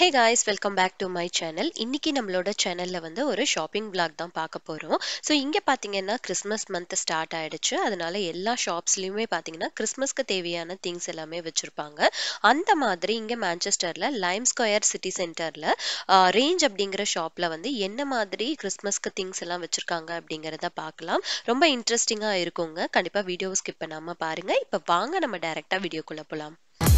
hey guys welcome back to my channel இன்னைக்கு நம்மளோட சேனல்ல வந்து ஒரு ஷாப்பிங் vlog தான் பார்க்க போறோம் ஸோ இங்க பாத்தீங்கன்னா கிறிஸ்மஸ் மந்த் ஸ்டார்ட் ஆயிடுச்சு அதனால எல்லா ஷாப்ஸ்லயுமே பாத்தீங்கன்னா கிறிஸ்மஸ்க்கு தேவையான திங்ஸ் எல்லாமே வச்சிருப்பாங்க அந்த மாதிரி இங்க மான்செஸ்டர்ல லைம் ஸ்கொயர் சிட்டி சென்டர்ல ரேஞ்ச் அப்படிங்கிற ஷாப்ல வந்து என்ன மாதிரி கிறிஸ்மஸ்க்கு திங்ஸ் எல்லாம் வச்சிருக்காங்க அப்படிங்கறத பார்க்கலாம் ரொம்ப இன்ட்ரெஸ்டிங்கா இருக்குங்க கண்டிப்பா வீடியோ ஸ்கிப் பண்ணாம பாருங்க இப்ப வாங்க நம்ம டைரக்டா வீடியோக்குள்ள போலாம்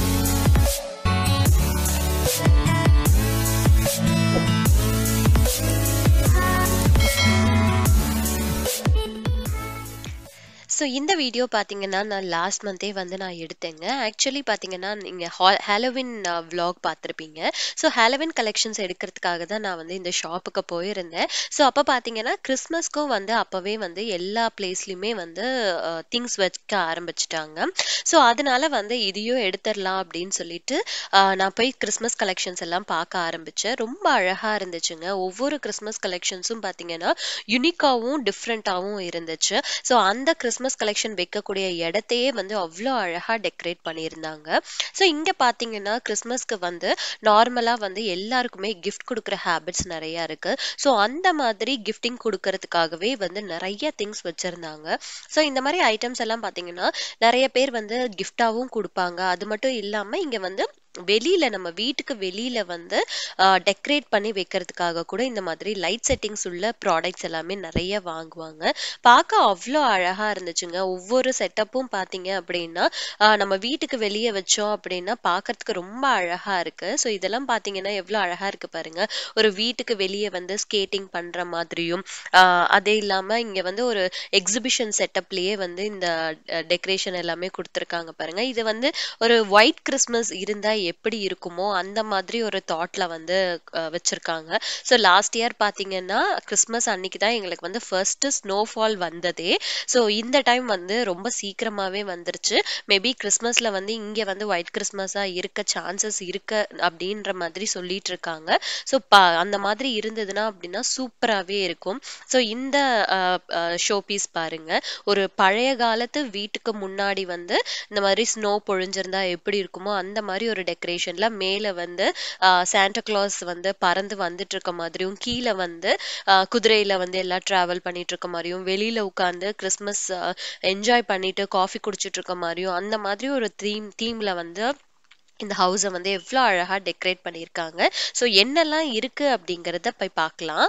ஸோ இந்த வீடியோ பார்த்தீங்கன்னா நான் லாஸ்ட் மந்தே வந்து நான் எடுத்தேங்க ஆக்சுவலி பார்த்தீங்கன்னா நீங்கள் ஹாலோவின் vlog பார்த்துருப்பீங்க ஸோ ஹாலோவின் கலெக்ஷன்ஸ் எடுக்கிறதுக்காக தான் நான் வந்து இந்த ஷாப்புக்கு போயிருந்தேன் ஸோ அப்போ பார்த்தீங்கன்னா கிறிஸ்மஸ்க்கும் வந்து அப்போவே வந்து எல்லா பிளேஸ்லையுமே வந்து திங்ஸ் வைக்க ஆரம்பிச்சிட்டாங்க ஸோ அதனால வந்து இதையும் எடுத்துடலாம் அப்படின்னு சொல்லிட்டு ஆஹ் நான் போய் கிறிஸ்மஸ் கலெக்ஷன்ஸ் எல்லாம் பார்க்க ஆரம்பிச்சேன் ரொம்ப அழகாக இருந்துச்சுங்க ஒவ்வொரு கிறிஸ்மஸ் கலெக்ஷன்ஸும் பார்த்தீங்கன்னா யுனிக்காவும் டிஃப்ரெண்ட்டாகவும் இருந்துச்சு ஸோ அந்த கிறிஸ்மஸ் கலெக்ஷன் வைக்கக்கூடிய இடத்தையே வந்து அவ்வளோ அழகாக டெக்கரேட் பண்ணியிருந்தாங்க ஸோ இங்கே பார்த்தீங்கன்னா கிறிஸ்மஸ்க்கு வந்து நார்மலாக வந்து எல்லாருக்குமே கிஃப்ட் கொடுக்குற ஹேபிட்ஸ் நிறையா இருக்கு ஸோ அந்த மாதிரி கிஃப்டிங் கொடுக்கறதுக்காகவே வந்து நிறைய திங்ஸ் வச்சுருந்தாங்க ஸோ இந்த மாதிரி ஐட்டம்ஸ் எல்லாம் பார்த்தீங்கன்னா நிறைய பேர் வந்து கிஃப்டாகவும் கொடுப்பாங்க அது மட்டும் இல்லாமல் இங்கே வந்து வெளியில நம்ம வீட்டுக்கு வெளியில வந்து டெக்கரேட் பண்ணி வைக்கிறதுக்காக கூட இந்த மாதிரி லைட் செட்டிங்ஸ் உள்ள ப்ராடக்ட்ஸ் எல்லாமே நிறைய வாங்குவாங்க பார்க்க அவ்வளோ அழகா இருந்துச்சுங்க ஒவ்வொரு செட்டப்பும் பார்த்தீங்க அப்படின்னா ஆஹ் நம்ம வீட்டுக்கு வெளியே வச்சோம் அப்படின்னா பார்க்கறதுக்கு ரொம்ப அழகா இருக்கு ஸோ இதெல்லாம் பார்த்தீங்கன்னா எவ்வளோ அழகா இருக்கு பாருங்க ஒரு வீட்டுக்கு வெளியே வந்து ஸ்கேட்டிங் பண்ற மாதிரியும் ஆஹ் அதே இல்லாம இங்க வந்து ஒரு எக்ஸிபிஷன் செட்டப்லயே வந்து இந்த டெக்கரேஷன் எல்லாமே கொடுத்துருக்காங்க பாருங்க இது வந்து ஒரு ஒயிட் கிறிஸ்மஸ் இருந்தா எப்படி இருக்குமோ அந்த மாதிரி ஒரு தாட்ல வந்து அஹ், வச்சிருக்காங்க ஸோ லாஸ்ட் இயர் பார்த்தீங்கன்னா கிறிஸ்மஸ் அன்னைக்கு தான் எங்களுக்கு வந்து ஃபர்ஸ்ட் ஸ்னோஃபால் வந்ததே ஸோ இந்த டைம் வந்து ரொம்ப சீக்கிரமாவே வந்துருச்சு மேபி கிறிஸ்மஸ்ல வந்து இங்க வந்து ஒயிட் கிறிஸ்மஸா இருக்க சான்சஸ் இருக்கு அப்படின்ற மாதிரி சொல்லிட்டு இருக்காங்க ஸோ அந்த மாதிரி இருந்ததுன்னா அப்படின்னா சூப்பராகவே இருக்கும் ஸோ இந்த ஷோ பீஸ் பாருங்க ஒரு பழைய காலத்து வீட்டுக்கு முன்னாடி வந்து இந்த மாதிரி ஸ்னோ பொழிஞ்சிருந்தா எப்படி இருக்குமோ அந்த மாதிரி ஒரு டெக்கரேஷன்ல மேலே வந்து சாண்டா கிளாஸ் வந்து பறந்து வந்துட்டு இருக்க மாதிரியும் கீழே வந்து ஆஹ் குதிரையில வந்து எல்லாம் டிராவல் பண்ணிட்டு இருக்க மாதிரியும் வெளியில உட்காந்து கிறிஸ்மஸ் என்ஜாய் பண்ணிட்டு காஃபி குடிச்சிட்டு இருக்க மாதிரியும் அந்த மாதிரி ஒரு தீம் தீம்ல வந்து இந்த ஹவுஸை வந்து எவ்வளோ அழகா டெக்கரேட் பண்ணியிருக்காங்க ஸோ என்னெல்லாம் இருக்கு அப்படிங்கிறத போய் பார்க்கலாம்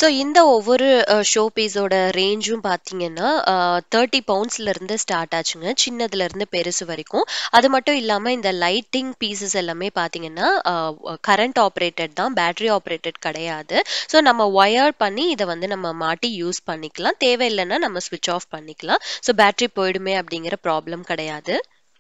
ஸோ இந்த ஒவ்வொரு ஷோ பீஸோட ரேஞ்சும் பார்த்தீங்கன்னா தேர்ட்டி பவுண்ட்ஸ்லேருந்து ஸ்டார்ட் ஆச்சுங்க சின்னதுலேருந்து பெருசு வரைக்கும் அது மட்டும் இல்லாமல் இந்த லைட்டிங் பீசஸ் எல்லாமே பார்த்தீங்கன்னா கரண்ட் ஆப்ரேட்டட் தான் பேட்டரி ஆப்ரேட்டட் கிடையாது ஸோ நம்ம ஒயர் பண்ணி இதை வந்து நம்ம மாட்டி யூஸ் பண்ணிக்கலாம் தேவையில்லைன்னா நம்ம ஸ்விட்ச் ஆஃப் பண்ணிக்கலாம் ஸோ பேட்டரி போயிடுமே அப்படிங்கிற ப்ராப்ளம் கிடையாது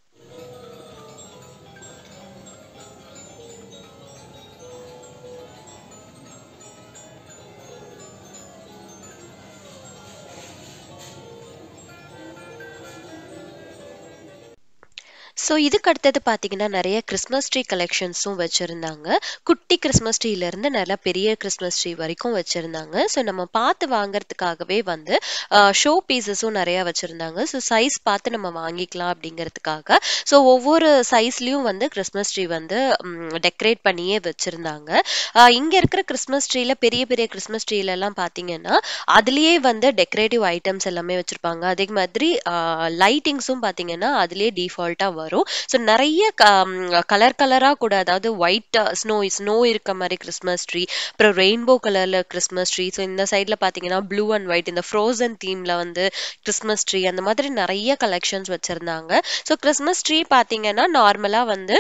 ஸோ இதுக்கு அடுத்தது பார்த்தீங்கன்னா நிறைய கிறிஸ்மஸ் ட்ரீ கலெக்ஷன்ஸும் வச்சுருந்தாங்க குட்டி கிறிஸ்மஸ் ட்ரீலேருந்து நல்லா பெரிய கிறிஸ்மஸ் ட்ரீ வரைக்கும் வச்சுருந்தாங்க ஸோ நம்ம பார்த்து வாங்குறதுக்காகவே வந்து ஷோ பீசஸும் நிறையா வச்சுருந்தாங்க ஸோ சைஸ் பார்த்து நம்ம வாங்கிக்கலாம் அப்படிங்கிறதுக்காக ஸோ ஒவ்வொரு சைஸ்லேயும் வந்து கிறிஸ்மஸ் ட்ரீ வந்து டெக்கரேட் பண்ணியே வச்சுருந்தாங்க இங்கே இருக்கிற கிறிஸ்மஸ் ட்ரீல பெரிய பெரிய கிறிஸ்மஸ் ட்ரீலெல்லாம் பார்த்தீங்கன்னா அதுலேயே வந்து டெக்கரேட்டிவ் ஐட்டம்ஸ் எல்லாமே வச்சுருப்பாங்க அதே மாதிரி லைட்டிங்ஸும் பார்த்தீங்கன்னா அதுலேயே டிஃபால்ட்டாக வரும் ஸோ நிறைய கலர் கலராக கூட அதாவது ஒயிட் ஸ்னோ ஸ்னோ இருக்க மாதிரி கிறிஸ்மஸ் ட்ரீ அப்புறம் ரெயின்போ கலரில் கிறிஸ்மஸ் ட்ரீ ஸோ இந்த சைடில் பார்த்தீங்கன்னா ப்ளூ அண்ட் ஒயிட் இந்த ஃப்ரோசன் தீமில் வந்து கிறிஸ்மஸ் ட்ரீ அந்த மாதிரி நிறைய கலெக்ஷன்ஸ் வச்சுருந்தாங்க ஸோ கிறிஸ்மஸ் ட்ரீ பார்த்தீங்கன்னா நார்மலாக வந்து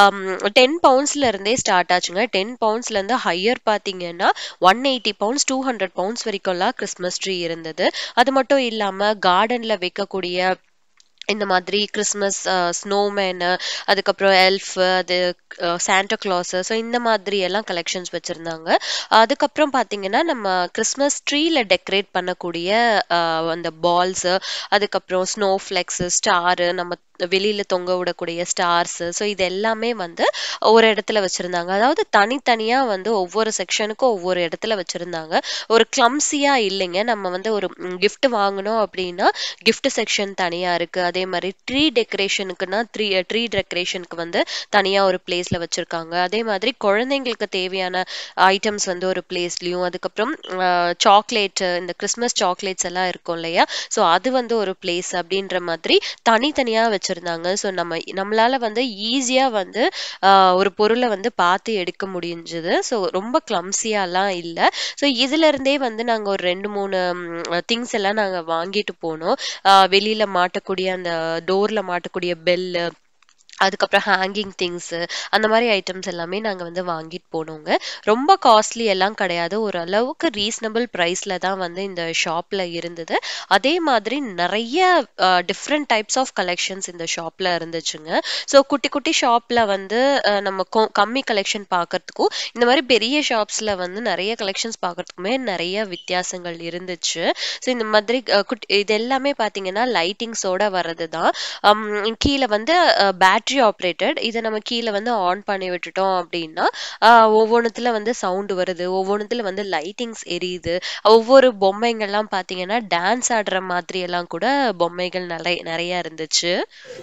டென் பவுண்ட்ஸ்ல இருந்தே ஸ்டார்ட் ஆச்சுங்க டென் பவுண்ட்ஸ்லேருந்து ஹையர் பார்த்தீங்கன்னா one eighty pounds two hundred pounds வரைக்கும்லாம் கிறிஸ்மஸ் ட்ரீ இருந்தது அது மட்டும் இல்லாமல் கார்டனில் வைக்கக்கூடிய இந்த மாதிரி கிறிஸ்மஸ் ஸ்னோமேனு அதுக்கப்புறம் எல்ஃப் அது சாண்டா கிளாஸு ஸோ இந்த மாதிரி எல்லாம் கலெக்ஷன்ஸ் வச்சுருந்தாங்க அதுக்கப்புறம் பார்த்தீங்கன்னா நம்ம கிறிஸ்மஸ் ட்ரீல டெக்கரேட் பண்ணக்கூடிய அந்த பால்ஸு அதுக்கப்புறம் ஸ்னோ ஃப்ளெக்ஸு ஸ்டாரு நம்ம வெளியில் தொங்க விடக்கூடிய ஸ்டார்ஸு ஸோ இது எல்லாமே வந்து ஒரு இடத்துல வச்சுருந்தாங்க அதாவது தனித்தனியாக வந்து ஒவ்வொரு செக்ஷனுக்கும் ஒவ்வொரு இடத்துல வச்சுருந்தாங்க ஒரு கிளம்ஸியாக இல்லைங்க நம்ம வந்து ஒரு கிஃப்ட் வாங்கணும் அப்படின்னா கிஃப்ட் செக்ஷன் தனியாக இருக்குது அதே மாதிரி ட்ரீ டெக்கரேஷனுக்குன்னா ட்ரீ ட்ரீ டெக்கரேஷனுக்கு வந்து தனியாக ஒரு பிளேஸில் வச்சுருக்காங்க அதே மாதிரி குழந்தைங்களுக்கு தேவையான ஐட்டம்ஸ் வந்து ஒரு பிளேஸ்லையும் அதுக்கப்புறம் சாக்லேட்டு இந்த கிறிஸ்மஸ் சாக்லேட்ஸ் எல்லாம் இருக்கும் இல்லையா ஸோ அது வந்து ஒரு பிளேஸ் அப்படின்ற மாதிரி தனித்தனியாக வச்சுருந்தாங்க ஸோ நம்ம நம்மளால் வந்து ஈஸியாக வந்து ஒரு பொருளை வந்து பார்த்து எடுக்க முடிஞ்சுது ஸோ ரொம்ப கிளம்ஸியாலாம் இல்லை ஸோ இதுலேருந்தே வந்து நாங்கள் ஒரு ரெண்டு மூணு திங்ஸ் எல்லாம் நாங்கள் வாங்கிட்டு போனோம் வெளியில் மாட்டக்கூடிய அந்த டோரில் மாட்டக்கூடிய பெல்லு அதுக்கப்புறம் ஹேங்கிங் திங்ஸு அந்த மாதிரி ஐட்டம்ஸ் எல்லாமே நாங்கள் வந்து வாங்கிட்டு போனோங்க ரொம்ப காஸ்ட்லி எல்லாம் கிடையாது ஓரளவுக்கு ரீசனபிள் ப்ரைஸில் தான் வந்து இந்த ஷாப்பில் இருந்தது அதே மாதிரி நிறைய டிஃப்ரெண்ட் டைப்ஸ் ஆஃப் கலெக்ஷன்ஸ் இந்த ஷாப்பில் இருந்துச்சுங்க ஸோ குட்டி குட்டி ஷாப்பில் வந்து நம்ம கம்மி கலெக்ஷன் பார்க்கறதுக்கும் இந்த மாதிரி பெரிய ஷாப்ஸில் வந்து நிறைய கலெக்ஷன்ஸ் பார்க்கறதுக்குமே நிறைய வித்தியாசங்கள் இருந்துச்சு ஸோ இந்த மாதிரி குட்டி இது எல்லாமே பார்த்தீங்கன்னா லைட்டிங்ஸோட வர்றது தான் கீழே வந்து பேட்டரி பேட்டரி ஆப்ரேட்டட் இதை நம்ம கீழே வந்து ஆன் பண்ணி விட்டுட்டோம் அப்படின்னா ஒவ்வொன்றுத்துல வந்து சவுண்டு வருது ஒவ்வொன்றுத்துல வந்து லைட்டிங்ஸ் எரியுது ஒவ்வொரு பொம்மைங்கள்லாம் பார்த்தீங்கன்னா டான்ஸ் ஆடுற மாதிரி எல்லாம் கூட பொம்மைகள் நிறைய நிறைய இருந்துச்சு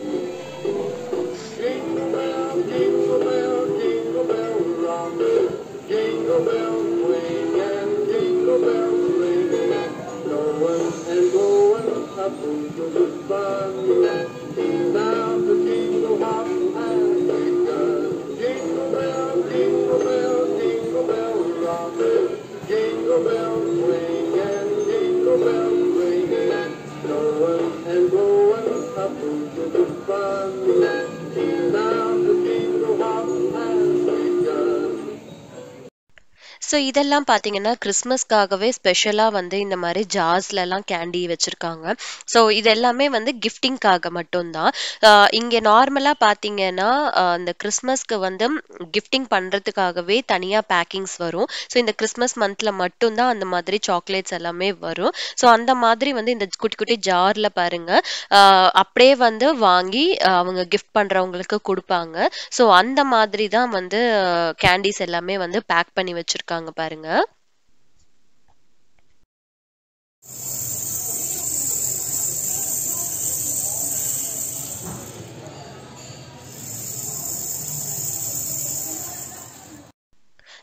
ஸோ இதெல்லாம் பார்த்தீங்கன்னா கிறிஸ்மஸ்க்காகவே ஸ்பெஷலாக வந்து இந்த மாதிரி ஜார்ஸ்லலாம் கேண்டி வச்சுருக்காங்க ஸோ இது எல்லாமே வந்து கிஃப்டிங்காக மட்டும்தான் இங்கே நார்மலாக பார்த்தீங்கன்னா இந்த கிறிஸ்மஸ்க்கு வந்து கிஃப்டிங் பண்ணுறதுக்காகவே தனியாக பேக்கிங்ஸ் வரும் ஸோ இந்த கிறிஸ்மஸ் மந்தில் மட்டும்தான் அந்த மாதிரி சாக்லேட்ஸ் எல்லாமே வரும் ஸோ அந்த மாதிரி வந்து இந்த குட்டி குட்டி ஜாரில் பாருங்கள் அப்படியே வந்து வாங்கி அவங்க கிஃப்ட் பண்ணுறவங்களுக்கு கொடுப்பாங்க ஸோ அந்த மாதிரி தான் வந்து கேண்டீஸ் எல்லாமே வந்து பேக் பண்ணி வச்சுருக்காங்க இருக்காங்க பாருங்க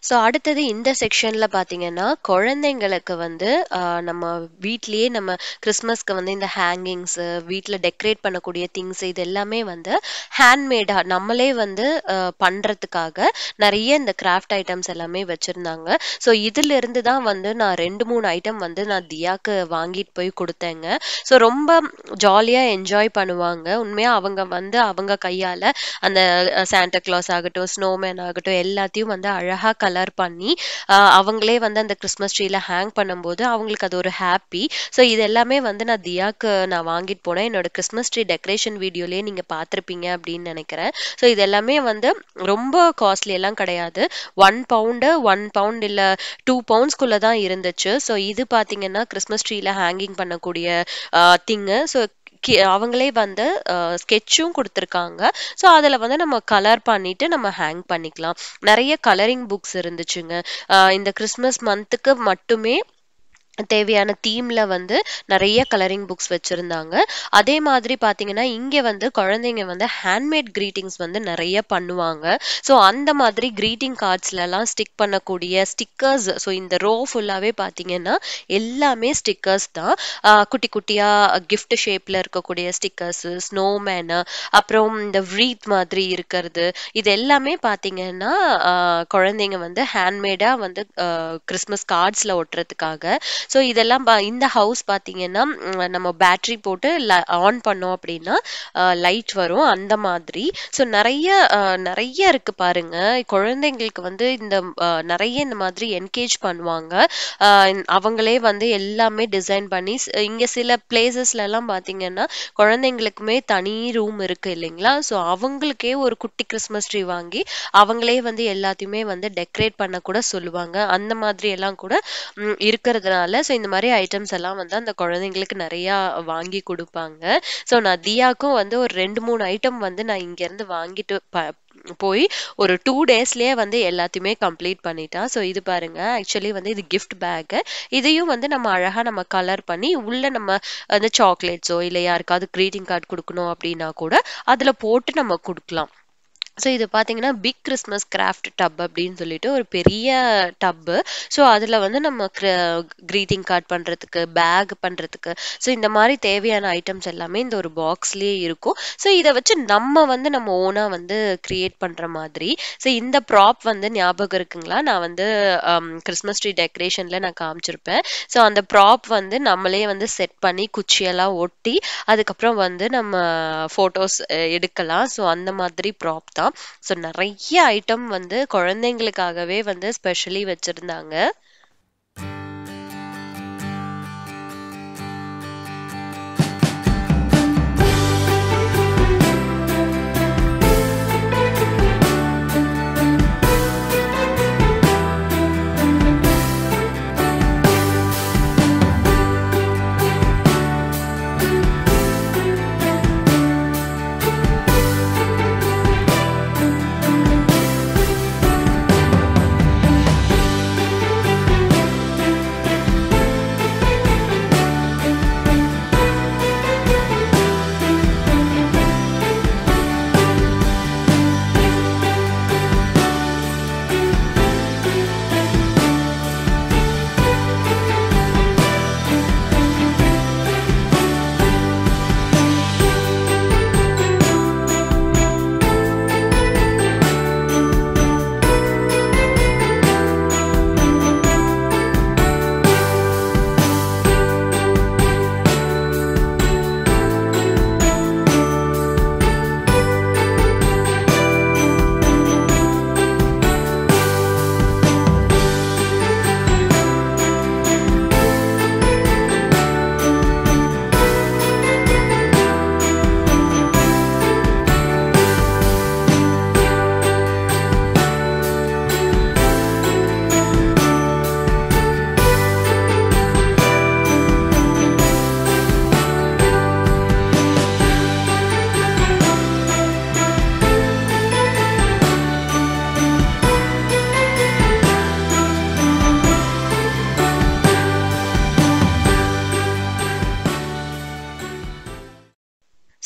ஸோ அடுத்தது இந்த செக்ஷன்ல பார்த்தீங்கன்னா குழந்தைங்களுக்கு வந்து ஆஹ், நம்ம வீட்லயே நம்ம கிறிஸ்மஸ்க்கு வந்து இந்த ஹேங்கிங்ஸ் வீட்டில் டெக்கரேட் பண்ணக்கூடிய திங்ஸ் இது எல்லாமே வந்து ஹேண்ட்மேடா நம்மளே வந்து ஆஹ், பண்றதுக்காக நிறைய இந்த கிராஃப்ட் ஐட்டம்ஸ் எல்லாமே வச்சிருந்தாங்க ஸோ இதுல இருந்து தான் வந்து நான் ரெண்டு மூணு ஐட்டம் வந்து நான் தியாக்கு வாங்கிட்டு போய் கொடுத்தேங்க ஸோ ரொம்ப ஜாலியா என்ஜாய் பண்ணுவாங்க உண்மையா அவங்க வந்து அவங்க கையால அந்த சாண்டா கிளாஸ் ஆகட்டும் ஸ்னோமேன் ஆகட்டும் எல்லாத்தையும் வந்து அழகா கலர் பண்ணி ஆஹ் அவங்களே வந்து அந்த கிறிஸ்மஸ் ட்ரீல ஹேங் பண்ணும்போது அவங்களுக்கு அது ஒரு ஹாப்பி ஸோ இது எல்லாமே வந்து நான் தியாக்கு நான் வாங்கிட்டு போனேன் என்னோட கிறிஸ்மஸ் ட்ரீ டெக்கரேஷன் வீடியோலயே நீங்க பார்த்திருப்பீங்க அப்படின்னு நினைக்கிறேன் ஸோ இது எல்லாமே வந்து ரொம்ப காஸ்ட்லி எல்லாம் கிடையாது ஒன் பவுண்டு ஒன் பவுண்ட் இல்ல டூ பவுண்ட்ஸ்குள்ள தான் இருந்துச்சு ஸோ இது பாத்தீங்கன்னா கிறிஸ்மஸ் ட்ரீல ஹேங்கிங் பண்ணக்கூடிய திங்கு ஸோ அவங்களே வந்து ஸ்கெட்சும் கொடுத்துருக்காங்க ஸோ அதில் வந்து நம்ம கலர் பண்ணிட்டு நம்ம ஹேங் பண்ணிக்கலாம் நிறைய கலரிங் புக்ஸ் இருந்துச்சுங்க ஆஹ் இந்த கிறிஸ்மஸ் மந்த்துக்கு மட்டுமே தேவையான தீம்ல வந்து நிறைய கலரிங் புக்ஸ் வச்சிருந்தாங்க அதே மாதிரி பாத்தீங்கன்னா இங்க வந்து குழந்தைங்க வந்து ஹேண்ட்மேட் கிரீட்டிங்ஸ் வந்து நிறைய பண்ணுவாங்க ஸோ அந்த மாதிரி கிரீட்டிங் கார்ட்ஸ்ல எல்லாம் ஸ்டிக் பண்ணக்கூடிய ஸ்டிக்கர்ஸ் ஸோ இந்த ரோ ஃபுல்லாவே பாத்தீங்கன்னா எல்லாமே ஸ்டிக்கர்ஸ் தான் ஆஹ் குட்டி குட்டியா gift ஷேப்ல இருக்கக்கூடிய ஸ்டிக்கர்ஸ் ஸ்னோமேனு அப்புறம் இந்த வ்ரீத் மாதிரி இருக்கிறது இது எல்லாமே பாத்தீங்கன்னா ஆஹ் குழந்தைங்க வந்து ஹேண்ட்மேடா வந்து கிறிஸ்மஸ் கார்ட்ஸ்ல ஒட்டுறதுக்காக ஸோ இதெல்லாம் பா- இந்த ஹவுஸ் பார்த்தீங்கன்னா ம், நம்ம பேட்டரி போட்டு ஆன் பண்ணோம் அப்படின்னா லைட் வரும் அந்த மாதிரி ஸோ நிறைய அஹ், நிறைய இருக்கு பாருங்க குழந்தைங்களுக்கு வந்து இந்த அஹ், நிறைய இந்த மாதிரி என்கேஜ் பண்ணுவாங்க அஹ், இந்த- அவங்களே வந்து எல்லாமே டிசைன் பண்ணி ஸ்- இங்க சில பிளேசஸ்ல எல்லாம் பார்த்தீங்கன்னா குழந்தைங்களுக்குமே தனி ரூம் இருக்கு இல்லைங்களா ஸோ அவங்களுக்கே ஒரு குட்டி கிறிஸ்மஸ் ட்ரீ வாங்கி அவங்களே வந்து எல்லாத்தையுமே வந்து டெக்கரேட் பண்ண கூட சொல்லுவாங்க அந்த மாதிரி எல்லாம் கூட ம், இருக்கிறதுனால ஸோ இந்த மாதிரி ஐட்டம்ஸ் எல்லாம் வந்து அந்த குழந்தைங்களுக்கு நிறையா வாங்கி கொடுப்பாங்க ஸோ நான் தியாக்கும் வந்து ஒரு ரெண்டு மூணு ஐட்டம் வந்து நான் இங்கேருந்து வாங்கிட்டு ப போய் ஒரு டூ டேஸ்லயே வந்து எல்லாத்தையுமே கம்ப்ளீட் பண்ணிட்டா ஸோ இது பாருங்க ஆக்சுவலி வந்து இது கிஃப்ட் பேக்கு இதையும் வந்து நம்ம அழகா நம்ம கலர் பண்ணி உள்ள நம்ம அந்த சாக்லேட்ஸோ இல்லை யாருக்காவது greeting கார்டு கொடுக்கணும் அப்படின்னா கூட அதுல போட்டு நம்ம கொடுக்கலாம் ஸோ இது பார்த்தீங்கன்னா பிக் கிறிஸ்மஸ் கிராஃப்ட் டப் அப்படின்னு சொல்லிட்டு ஒரு பெரிய டப்பு ஸோ அதில் வந்து நம்ம க்ரீட்டிங் கார்டு பண்ணுறதுக்கு பேக் பண்ணுறதுக்கு ஸோ இந்த மாதிரி தேவையான ஐட்டம்ஸ் எல்லாமே இந்த ஒரு பாக்ஸ்லேயே இருக்கும் ஸோ இதை வச்சு நம்ம வந்து நம்ம ஓனாக வந்து கிரியேட் பண்ணுற மாதிரி ஸோ இந்த ப்ராப் வந்து ஞாபகம் இருக்குங்களா நான் வந்து கிறிஸ்மஸ் ட்ரீ டெக்கரேஷனில் நான் காமிச்சிருப்பேன் ஸோ அந்த ப்ராப் வந்து நம்மளே வந்து செட் பண்ணி குச்சியெல்லாம் ஒட்டி அதுக்கப்புறம் வந்து நம்ம ஃபோட்டோஸ் எடுக்கலாம் ஸோ அந்த மாதிரி ப்ராப் தான் ஸோ நிறைய ஐட்டம் வந்து குழந்தைங்களுக்காகவே வந்து ஸ்பெஷலி வச்சுருந்தாங்க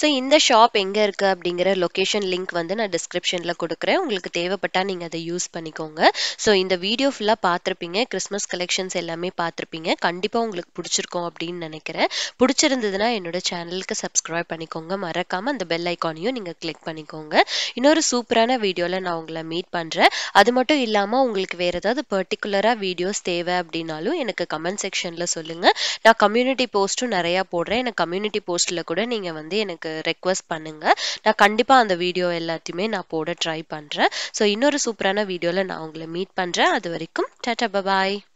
இந்த ஷாப் எங்கே இருக்குது அப்படிங்கிற லொக்கேஷன் லிங்க் வந்து நான் டிஸ்கிரிப்ஷனில் கொடுக்குறேன் உங்களுக்கு தேவைப்பட்டால் நீங்கள் அதை யூஸ் பண்ணிக்கோங்க ஸோ இந்த வீடியோ ஃபுல்லாக பார்த்துருப்பீங்க கிறிஸ்மஸ் கலெக்ஷன்ஸ் எல்லாமே பார்த்துருப்பீங்க கண்டிப்பாக உங்களுக்கு பிடிச்சிருக்கோம் அப்படின்னு நினைக்கிறேன் பிடிச்சிருந்ததுன்னா என்னோட சேனலுக்கு சப்ஸ்கிரைப் பண்ணிக்கோங்க மறக்காமல் அந்த பெல் ஐக்கானையும் நீங்கள் கிளிக் பண்ணிக்கோங்க இன்னொரு சூப்பரான வீடியோவில் நான் உங்களை மீட் பண்ணுறேன் அது மட்டும் இல்லாமல் உங்களுக்கு வேறு ஏதாவது பர்டிகுலராக வீடியோஸ் தேவை அப்படின்னாலும் எனக்கு கமெண்ட் செக்ஷனில் சொல்லுங்கள் நான் கம்யூனிட்டி போஸ்ட்டும் நிறையா போடுறேன் எனக்கு கம்யூனிட்டி போஸ்ட்டில் கூட நீங்கள் வந்து எனக்கு ரெக்வஸ்ட் பண்ணுங்கள் நான் கண்டிப்பாக அந்த வீடியோ எல்லாத்தையுமே நான் போட ட்ரை பண்ணுறேன் ஸோ இன்னொரு சூப்பரான வீடியோவில் நான் உங்களை மீட் பண்ணுறேன் அது வரைக்கும் டாட்டா பபாய்